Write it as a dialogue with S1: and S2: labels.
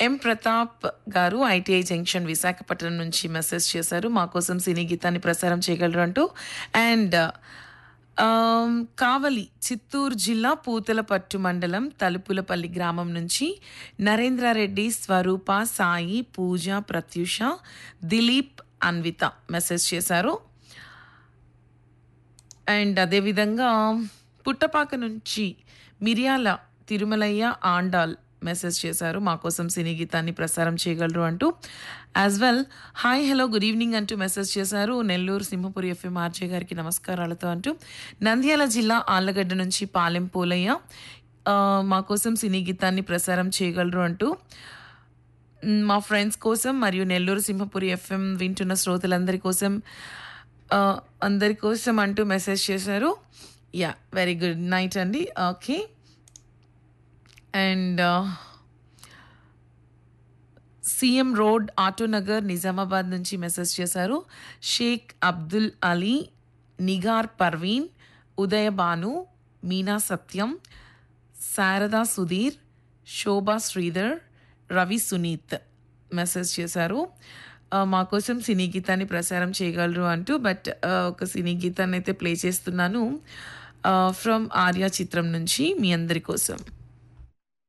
S1: ఎం ప్రతాప్ గారు ITI junction Visakhapatnam నుంచి message చేశారు మా కోసం సినీ గీతాన్ని ప్రసారం చేయగలరు అంటూ అండ్ ఆమ్, కావలి చిత్తూరు జిల్లా పూతలపట్టు మండలం తలుపులపల్లి గ్రామం నుంచి నరేంద్రారెడ్డి స్వరూప సాయి పూజ ప్రత్యూష దిలీప్ అన్విత మెసేజ్ చేశారు అండ్ అదేవిధంగా పుట్టపాక నుంచి మిరియాల తిరుమలయ్య ఆండాల్ మెసేజ్ చేశారు మా కోసం సినీ గీతాన్ని ప్రసారం చేయగలరు అంటూ as well hi hello good evening అంటూ మెసేజ్ చేశారు నెల్లూరు సింహపురి ఎఫ్ఎం ఆర్జే గారికి నమస్కారాలతో అంటూ నంద్యాల జిల్లా ఆళ్లగడ్డ నుంచి పాలెం పోలయ్య ఆ, మా కోసం సినీ గీతాన్ని ప్రసారం చేయగలరు అంటూ మ్, మా ఫ్రెండ్స్ కోసం మరియు నెల్లూరు సింహపురి ఎఫ్ఎం వింటున్న శ్రోతలందరి కోసం ఆ, అందరి కోసం అంటూ మెసేజ్ చేశారు యా వెరీ గుడ్ నైట్ అండి okay and CM road Autonagar Nizamabad నుంచి మెసేజ్ చేశారు షేక్ అబ్దుల్ అలీ నిగార్ పర్వీన్ ఉదయ భాను మీనా సత్యం శారదా సుధీర్ శోభా శ్రీధర్ రవి సునీత్ మెసేజ్ చేశారు ఆ, మా కోసం సినీ గీతాన్ని ప్రసారం చేయగలరు అంటూ బట్ ఆ, ఒక సినీ గీతాన్ని అయితే ప్లే చేస్తున్నాను ఫ్రమ్ ఆర్య చిత్రం నుంచి మీ అందరి కోసం